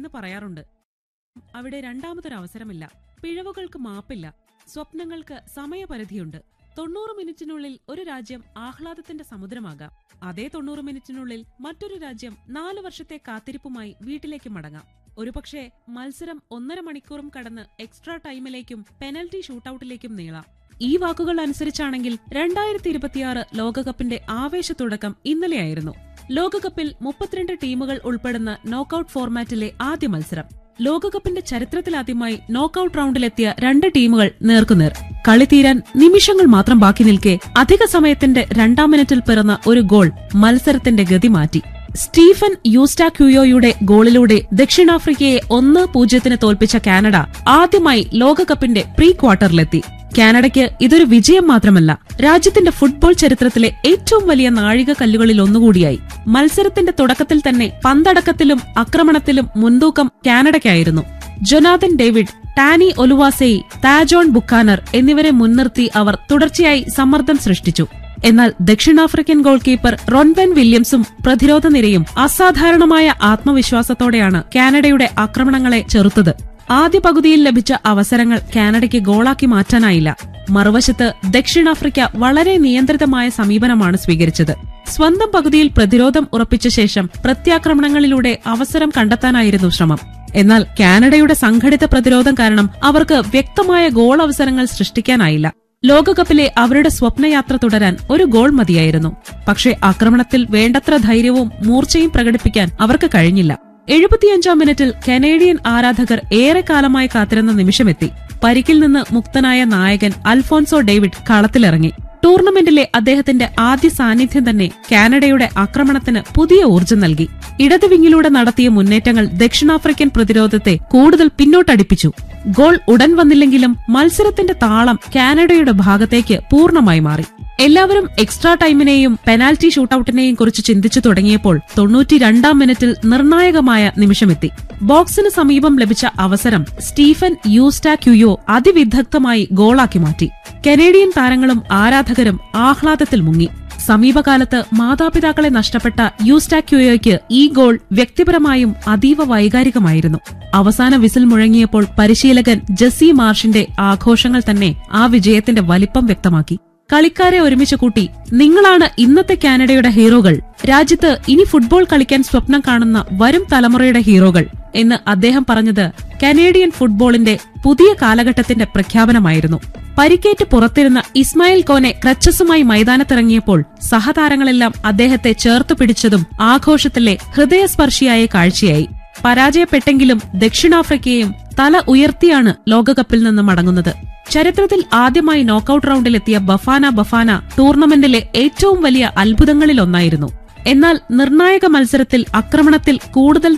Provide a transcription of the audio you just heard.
പറയാറുണ്ട് അവിടെ രണ്ടാമതൊരു അവസരമില്ല പിഴവുകൾക്ക് മാപ്പില്ല സ്വപ്നങ്ങൾക്ക് സമയപരിധിയുണ്ട് തൊണ്ണൂറ് മിനിറ്റിനുള്ളിൽ ഒരു രാജ്യം ആഹ്ലാദത്തിന്റെ സമുദ്രമാകാം അതേ തൊണ്ണൂറ് മിനിറ്റിനുള്ളിൽ മറ്റൊരു രാജ്യം നാലു വർഷത്തെ കാത്തിരിപ്പുമായി വീട്ടിലേക്ക് മടങ്ങാം ഒരുപക്ഷെ മത്സരം ഒന്നര മണിക്കൂറും കടന്ന് എക്സ്ട്രാ ടൈമിലേക്കും പെനൽറ്റി ഷൂട്ടൌട്ടിലേക്കും നീളാം ഈ വാക്കുകൾ അനുസരിച്ചാണെങ്കിൽ രണ്ടായിരത്തി ഇരുപത്തിയാറ് ലോകകപ്പിന്റെ ആവേശത്തുടക്കം ഇന്നലെയായിരുന്നു ലോകകപ്പിൽ മുപ്പത്തിരണ്ട് ടീമുകൾ ഉൾപ്പെടുന്ന നോക്കൌട്ട് ഫോർമാറ്റിലെ ആദ്യ മത്സരം ലോകകപ്പിന്റെ ചരിത്രത്തിലാദ്യമായി നോക്കൌട്ട് റൗണ്ടിലെത്തിയ രണ്ട് ടീമുകൾ നേർക്കുനേർ കളി തീരാൻ നിമിഷങ്ങൾ മാത്രം ബാക്കി നിൽക്കെ അധിക സമയത്തിന്റെ രണ്ടാം മിനിറ്റിൽ പിറന്ന ഒരു ഗോൾ മത്സരത്തിന്റെ ഗതി മാറ്റി സ്റ്റീഫൻ യൂസ്റ്റാക്യുയോയുടെ ഗോളിലൂടെ ദക്ഷിണാഫ്രിക്കയെ ഒന്ന് പൂജ്യത്തിന് തോൽപ്പിച്ച കാനഡ ആദ്യമായി ലോകകപ്പിന്റെ പ്രീ ക്വാർട്ടറിലെത്തി കാനഡയ്ക്ക് ഇതൊരു വിജയം മാത്രമല്ല രാജ്യത്തിന്റെ ഫുട്ബോൾ ചരിത്രത്തിലെ ഏറ്റവും വലിയ നാഴിക കല്ലുകളിൽ ഒന്നുകൂടിയായി മത്സരത്തിന്റെ തുടക്കത്തിൽ തന്നെ പന്തടക്കത്തിലും ആക്രമണത്തിലും മുൻതൂക്കം കാനഡയ്ക്കായിരുന്നു Jonathan David Tani Oluwaseyi Tajon Buchanan എന്നിവരെ മുൻനിർത്തി അവർ തുടർച്ചയായി സമ്മർദ്ദം സൃഷ്ടിച്ചു എന്നാൽ ദക്ഷിണാഫ്രിക്കൻ ഗോൾ കീപ്പർ റോൺബെൻ വില്യംസും പ്രതിരോധ നിരയും അസാധാരണമായ ആത്മവിശ്വാസത്തോടെയാണ് കാനഡയുടെ ആക്രമണങ്ങളെ ചെറുത്തത് ആദ്യ പകുതിയിൽ ലഭിച്ച അവസരങ്ങൾ കാനഡയ്ക്ക് ഗോളാക്കി മാറ്റാനായില്ല മറുവശത്ത് ദക്ഷിണാഫ്രിക്ക വളരെ നിയന്ത്രിതമായ സമീപനമാണ് സ്വീകരിച്ചത് സ്വന്തം പകുതിയിൽ പ്രതിരോധം ഉറപ്പിച്ച ശേഷം പ്രത്യാക്രമണങ്ങളിലൂടെ അവസരം കണ്ടെത്താനായിരുന്നു ശ്രമം എന്നാൽ കാനഡയുടെ സംഘടിത പ്രതിരോധം കാരണം അവർക്ക് വ്യക്തമായ ഗോൾ അവസരങ്ങൾ സൃഷ്ടിക്കാനായില്ല ലോകകപ്പിലെ അവരുടെ സ്വപ്നയാത്ര തുടരാൻ ഒരു ഗോൾ മതിയായിരുന്നു പക്ഷേ ആക്രമണത്തിൽ വേണ്ടത്ര ധൈര്യവും മൂർച്ചയും പ്രകടിപ്പിക്കാൻ അവർക്ക് കഴിഞ്ഞില്ല എഴുപത്തിയഞ്ചാം മിനിറ്റിൽ കനേഡിയൻ ആരാധകർ ഏറെക്കാലമായി കാത്തിരുന്ന നിമിഷമെത്തി പരിക്കിൽ നിന്ന് മുക്തനായ നായകൻ അൽഫോൻസോ ഡേവിഡ് കളത്തിലിറങ്ങി ടൂർണമെന്റിലെ അദ്ദേഹത്തിന്റെ ആദ്യ സാന്നിധ്യം തന്നെ കാനഡയുടെ ആക്രമണത്തിന് പുതിയ ഊർജ്ജം നൽകി ഇടത് വിങ്ങിലൂടെ നടത്തിയ മുന്നേറ്റങ്ങൾ ദക്ഷിണാഫ്രിക്കൻ പ്രതിരോധത്തെ കൂടുതൽ പിന്നോട്ടടിപ്പിച്ചു ഗോൾ ഉടൻ വന്നില്ലെങ്കിലും മത്സരത്തിന്റെ താളം കാനഡയുടെ ഭാഗത്തേക്ക് പൂർണ്ണമായി മാറി എല്ലാവരും എക്സ്ട്രാ ടൈമിനെയും പെനാൽറ്റി ഷൂട്ടൌട്ടിനെയും കുറിച്ച് ചിന്തിച്ചു തുടങ്ങിയപ്പോൾ തൊണ്ണൂറ്റിരണ്ടാം മിനിറ്റിൽ നിർണായകമായ നിമിഷമെത്തി ബോക്സിന് സമീപം ലഭിച്ച അവസരം സ്റ്റീഫൻ യൂസ്റ്റാക്യുയോ അതിവിദഗ്ധമായി ഗോളാക്കി മാറ്റി കനേഡിയൻ താരങ്ങളും ആരാധകരും ആഹ്ലാദത്തിൽ മുങ്ങി സമീപകാലത്ത് മാതാപിതാക്കളെ നഷ്ടപ്പെട്ട യൂസ്റ്റാക്യുയോയ്ക്ക് ഈ ഗോൾ വ്യക്തിപരമായും അതീവ വൈകാരികമായിരുന്നു അവസാന വിസിൽ മുഴങ്ങിയപ്പോൾ പരിശീലകൻ ജെസ്സി മാർഷിന്റെ ആഘോഷങ്ങൾ തന്നെ ആ വിജയത്തിന്റെ വലിപ്പം വ്യക്തമാക്കി കളിക്കാരെ ഒരുമിച്ച് കൂട്ടി നിങ്ങളാണ് ഇന്നത്തെ കാനഡയുടെ ഹീറോകൾ രാജ്യത്ത് ഇനി ഫുട്ബോൾ കളിക്കാൻ സ്വപ്നം കാണുന്ന വരും തലമുറയുടെ ഹീറോകൾ എന്ന് അദ്ദേഹം പറഞ്ഞത് കനേഡിയൻ ഫുട്ബോളിന്റെ പുതിയ കാലഘട്ടത്തിന്റെ പ്രഖ്യാപനമായിരുന്നു പരിക്കേറ്റ് പുറത്തിരുന്ന ഇസ്മായിൽ കോനെ ക്രച്ചസുമായി മൈതാനത്തിറങ്ങിയപ്പോൾ സഹതാരങ്ങളെല്ലാം അദ്ദേഹത്തെ ചേർത്തു പിടിച്ചതും ആഘോഷത്തിലെ ഹൃദയസ്പർശിയായ കാഴ്ചയായി പരാജയപ്പെട്ടെങ്കിലും ദക്ഷിണാഫ്രിക്കയും തല ഉയർത്തിയാണ് ലോകകപ്പിൽ നിന്ന് മടങ്ങുന്നത് ചരിത്രത്തിൽ ആദ്യമായി നോക്കൌട്ട് റൗണ്ടിലെത്തിയ ബഫാന ബഫാന ടൂർണമെന്റിലെ ഏറ്റവും വലിയ അത്ഭുതങ്ങളിലൊന്നായിരുന്നു എന്നാൽ നിർണായക മത്സരത്തിൽ ആക്രമണത്തിൽ കൂടുതൽ